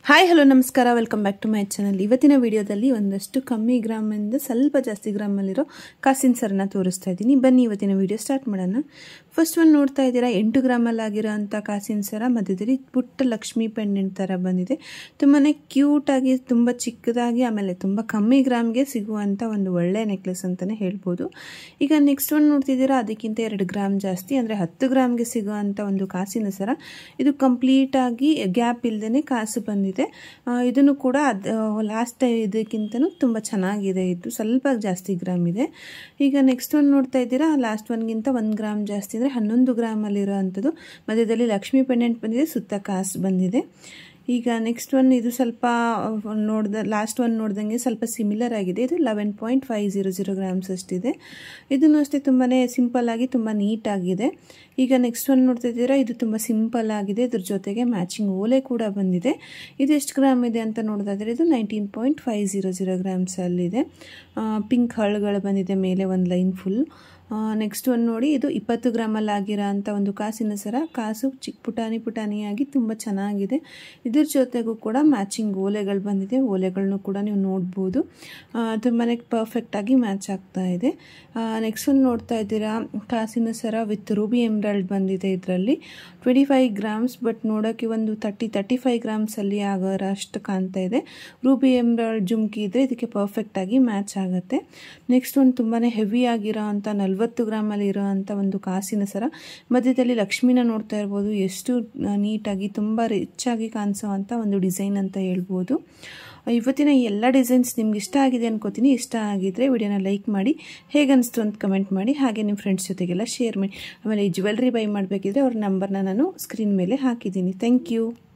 hi hello ನಮಸ್ಕಾರ welcome back to my channel ಇವತ್ತಿನ ವಿಡಿಯೋದಲ್ಲಿ ಒಂದಷ್ಟು ಕಮ್ಮಿ ಗ್ರಾಮಿಂದ ಸ್ವಲ್ಪ ಜಾಸ್ತಿ ಗ್ರಾಮಲ್ಲಿರೋ ಕಾಸಿನ ಸರನ ತೋರಿಸ್ತಾ ಇದ್ದೀನಿ ಬನ್ನಿ ಇವತ್ತಿನ ವಿಡಿಯೋ ಸ್ಟಾರ್ಟ್ ಮಾಡೋಣ ಫಸ್ಟ್ ಒಂದು ನೋಡ್ತಾ ಇದ್ದೀರಾ ಎಂಟು ಗ್ರಾಮಲ್ಲಿ ಆಗಿರೋ ಅಂಥ ಕಾಸಿನ ಸರ ಮಧ್ಯದಲ್ಲಿ ಪುಟ್ಟ ಲಕ್ಷ್ಮಿ ಪೆಂಡೆಂಟ್ ಥರ ಬಂದಿದೆ ತುಂಬಾ ಕ್ಯೂಟಾಗಿ ತುಂಬ ಚಿಕ್ಕದಾಗಿ ಆಮೇಲೆ ತುಂಬ ಕಮ್ಮಿ ಗ್ರಾಮ್ಗೆ ಸಿಗುವಂಥ ಒಂದು ಒಳ್ಳೆ ನೆಕ್ಲೆಸ್ ಅಂತಲೇ ಹೇಳ್ಬೋದು ಈಗ ನೆಕ್ಸ್ಟ್ ಒಂದು ನೋಡ್ತಿದ್ದೀರಾ ಅದಕ್ಕಿಂತ ಎರಡು ಗ್ರಾಮ್ ಜಾಸ್ತಿ ಅಂದರೆ ಹತ್ತು ಗ್ರಾಮ್ಗೆ ಸಿಗುವಂಥ ಒಂದು ಕಾಸಿನ ಸರ ಇದು ಕಂಪ್ಲೀಟಾಗಿ ಗ್ಯಾಪ್ ಇಲ್ಲದೇ ಕಾಸು ಬಂದಿದೆ ಇದನ್ನು ಕೂಡ ಅದು ಲಾಸ್ಟ್ ಇದಕ್ಕಿಂತನೂ ತುಂಬ ಚೆನ್ನಾಗಿದೆ ಇದು ಸ್ವಲ್ಪ ಜಾಸ್ತಿ ಗ್ರಾಮ್ ಇದೆ ಈಗ ನೆಕ್ಸ್ಟ್ ಒಂದು ನೋಡ್ತಾ ಇದ್ದೀರಾ ಲಾಸ್ಟ್ ಒನ್ಗಿಂತ ಒಂದು ಗ್ರಾಮ್ ಜಾಸ್ತಿ ಅಂದರೆ ಹನ್ನೊಂದು ಗ್ರಾಮಲ್ಲಿರೋ ಅಂಥದ್ದು ಮಧ್ಯದಲ್ಲಿ ಲಕ್ಷ್ಮೀ ಪೆಂಡೆಂಟ್ ಬಂದಿದೆ ಸುತ್ತ ಕಾಸು ಬಂದಿದೆ ಈಗ ನೆಕ್ಸ್ಟ್ ಒನ್ ಇದು ಸ್ವಲ್ಪ ನೋಡ್ದ ಲಾಸ್ಟ್ ಒನ್ ನೋಡ್ದಂಗೆ ಸ್ವಲ್ಪ ಸಿಮಿಲರ್ ಆಗಿದೆ ಇದು eleven point five zero zero grams ಅಷ್ಟಿದೆ ಇದನ್ನು ಅಷ್ಟೇ ತುಂಬಾ ಸಿಂಪಲ್ ಆಗಿ ತುಂಬ ನೀಟಾಗಿದೆ ಈಗ ನೆಕ್ಸ್ಟ್ ಒನ್ ನೋಡ್ತಾ ಇದ್ದೀರಾ ಇದು ತುಂಬ ಸಿಂಪಲ್ ಆಗಿದೆ ಇದ್ರ ಜೊತೆಗೆ ಮ್ಯಾಚಿಂಗ್ ಓಲೆ ಕೂಡ ಬಂದಿದೆ ಇದು ಎಷ್ಟು ಗ್ರಾಮ್ ಇದೆ ಅಂತ ನೋಡೋದಾದರೆ ಇದು nineteen point five zero zero ಗ್ರಾಮ್ಸಲ್ಲಿದೆ ಪಿಂಕ್ ಹಳ್ಗಳು ಬಂದಿದೆ ಮೇಲೆ ಒಂದು ಲೈನ್ ಫುಲ್ ನೆಕ್ಸ್ಟ್ ಒಂದು ನೋಡಿ ಇದು ಇಪ್ಪತ್ತು ಗ್ರಾಮಲ್ಲಿ ಆಗಿರೋ ಅಂಥ ಒಂದು ಕಾಸಿನ ಸರ ಕಾಸು ಚಿಕ್ಕ ಪುಟಾಣಿ ಪುಟಾಣಿಯಾಗಿ ತುಂಬ ಚೆನ್ನಾಗಿದೆ ಇದ್ರ ಜೊತೆಗೂ ಕೂಡ ಮ್ಯಾಚಿಂಗ್ ಓಲೆಗಳು ಬಂದಿದೆ ಓಲೆಗಳನ್ನೂ ಕೂಡ ನೀವು ನೋಡ್ಬೋದು ತುಂಬಾ ಪರ್ಫೆಕ್ಟಾಗಿ ಮ್ಯಾಚ್ ಆಗ್ತಾ ಇದೆ ನೆಕ್ಸ್ಟ್ ಒಂದು ನೋಡ್ತಾ ಇದ್ದೀರಾ ಕಾಸಿನ ಸರ ವಿತ್ ರೂಬಿ ಎಂಬ್ರಾಯ್ಡ್ ಬಂದಿದೆ ಇದರಲ್ಲಿ ಟ್ವೆಂಟಿ ಫೈವ್ ಗ್ರಾಮ್ಸ್ ಬಟ್ ನೋಡೋಕ್ಕೆ ಒಂದು ತರ್ಟಿ ತರ್ಟಿ ಫೈವ್ ಗ್ರಾಮ್ಸಲ್ಲಿ ಆಗೋರ ಅಷ್ಟು ಕಾಣ್ತಾ ಇದೆ ರೂಬಿ ಎಂಬ್ರಾಯ್ಡ್ ಜುಮ್ಕಿ ಇದ್ದರೆ ಇದಕ್ಕೆ ಪರ್ಫೆಕ್ಟಾಗಿ ಮ್ಯಾಚ್ ಆಗುತ್ತೆ ನೆಕ್ಸ್ಟ್ ಒಂದು ತುಂಬಾ ಹೆವಿ ಆಗಿರೋ ಅಂಥ ನಲ್ವತ್ತು ಗ್ರಾಮಲ್ಲಿ ಇರೋ ಅಂಥ ಒಂದು ಕಾಸಿನ ಸರ ಮಧ್ಯದಲ್ಲಿ ಲಕ್ಷ್ಮಿನ ನೋಡ್ತಾ ಇರ್ಬೋದು ಎಷ್ಟು ನೀಟಾಗಿ ತುಂಬ ರಿಚ್ ಆಗಿ ಕಾಣಿಸೋ ಅಂಥ ಒಂದು ಡಿಸೈನ್ ಅಂತ ಹೇಳ್ಬೋದು ಇವತ್ತಿನ ಎಲ್ಲ ಡಿಸೈನ್ಸ್ ನಿಮ್ಗೆ ಇಷ್ಟ ಆಗಿದೆ ಅನ್ಕೋತೀನಿ ಇಷ್ಟ ಆಗಿದ್ರೆ ವಿಡಿಯೋನ ಲೈಕ್ ಮಾಡಿ ಹೇಗೆ ಅನಿಸ್ತು ಅಂತ ಕಮೆಂಟ್ ಮಾಡಿ ಹಾಗೆ ನಿಮ್ಮ ಫ್ರೆಂಡ್ಸ್ ಜೊತೆಗೆಲ್ಲ ಶೇರ್ ಮಾಡಿ ಆಮೇಲೆ ಈ ಜ್ಯುವೆಲ್ರಿ ಬೈ ಮಾಡಬೇಕಿದ್ರೆ ಅವ್ರ ನಂಬರ್ನ ನಾನು ಸ್ಕ್ರೀನ್ ಮೇಲೆ ಹಾಕಿದ್ದೀನಿ ಥ್ಯಾಂಕ್ ಯು